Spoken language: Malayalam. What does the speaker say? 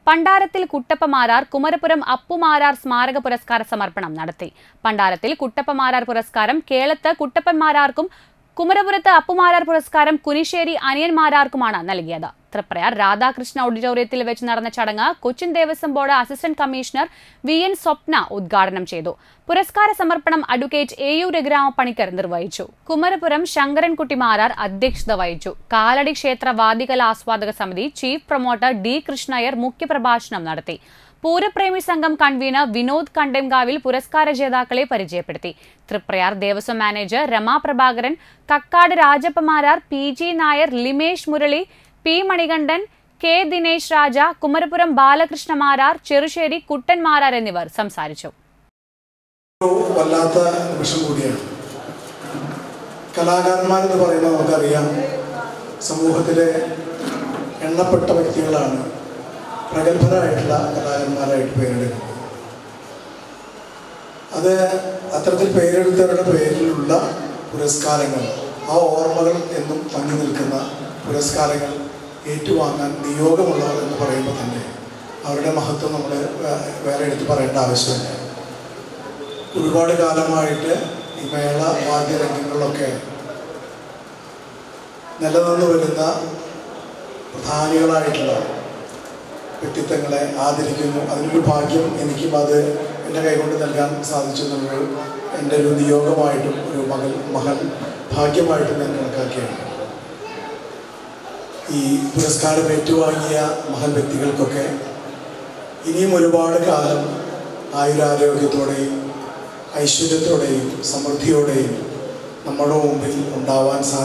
പണ്ടാരത്തിൽ കുട്ടപ്പമാരാർ കുമരപുരം അപ്പുമാരാർ സ്മാരക പുരസ്കാര സമർപ്പണം നടത്തി പണ്ടാരത്തിൽ കുട്ടപ്പമാരാർ പുരസ്കാരം കേളത്ത് കുട്ടപ്പന്മാരാർക്കും കുമരപുരത്ത് അപ്പുമാരാർ പുരസ്കാരം കുനിശ്ശേരി അനിയന്മാരാർക്കുമാണ് നൽകിയത് തൃപ്രയാർ രാധാകൃഷ്ണ ഓഡിറ്റോറിയത്തിൽ വെച്ച് നടന്ന ചടങ്ങ് Cochin Devaswom board assistant commissioner V N Swapna ഉദ്ഘാടനം ചെയ്തു പുരസ്കാര സമർപ്പണം advocate A U Raghurama Panicker നിർവഹിച്ചു കുമരപുരം ശങ്കരൻകുട്ടിമാരാർ അധ്യക്ഷത വഹിച്ചു കാലടി ക്ഷേത്ര വാദികല ആസ്വാദക സമിതി ചീഫ് പ്രൊമോട്ടർ ഡി കൃഷ്ണയ്യർ മുഖ്യപ്രഭാഷണം നടത്തി പൂരപ്രേമി സംഘം കൺവീനർ വിനോദ് കണ്ടംകാവിൽ പുരസ്കാര ജേതാക്കളെ പരിചയപ്പെടുത്തി Triprayar Devaswom manager Rama Prabhakaran Kakkad Rajappa Marar P G Nair Limesh Murali P Manikandan K Dinesh Raja Kumarapuram Balakrishna Marar Cherussery Kuttan Marar എന്നിവർ സംസാരിച്ചു ഒരു വല്ലാത്ത നിമിഷം കൂടിയാണ് കലാകാരന്മാരെന്ന് പറയുമ്പോൾ നമുക്കറിയാം സമൂഹത്തിലെ എണ്ണപ്പെട്ട വ്യക്തികളാണ് പ്രഗത്ഭരായിട്ടുള്ള കലാകാരന്മാരായിട്ട് പേരെടുക്കുന്നത് അത് അത്തരത്തിൽ പേരെടുത്തവരുടെ പേരിലുള്ള പുരസ്കാരങ്ങൾ ആ ഓർമ്മകൾ എന്നും തങ്ങി നിൽക്കുന്ന പുരസ്കാരങ്ങൾ ഏറ്റുവാങ്ങാൻ നിയോഗമുള്ളവർ എന്ന് പറയുമ്പോൾ തന്നെ അവരുടെ മഹത്വം നമ്മൾ വേറെ എടുത്ത് പറയേണ്ട ആവശ്യമില്ല ഒരുപാട് കാലമായിട്ട് ഈ മേള വാദ്യരംഗങ്ങളിലൊക്കെ നിലനിന്ന് വരുന്ന പ്രധാനികളായിട്ടുള്ള വ്യക്തിത്വങ്ങളെ ആദരിക്കുന്നു അതിനൊരു ഭാഗ്യം എനിക്കും അത് എൻ്റെ കൈകൊണ്ട് നൽകാൻ സാധിച്ചു എന്നുള്ളൊരു എൻ്റെ ഒരു നിയോഗമായിട്ടും ഒരു മകൾ മകൻ ഭാഗ്യമായിട്ടും ഞാൻ കണക്കാക്കിയാണ് ഈ പുരസ്കാരം ഏറ്റുവാങ്ങിയ മഹൽ വ്യക്തികൾക്കൊക്കെ ഇനിയും ഒരുപാട് കാലം ആയുരാരോഗ്യത്തോടെയും ഐശ്വര്യത്തോടെയും സമൃദ്ധിയോടെയും നമ്മുടെ മുമ്പിൽ ഉണ്ടാവാൻ സാധിക്കും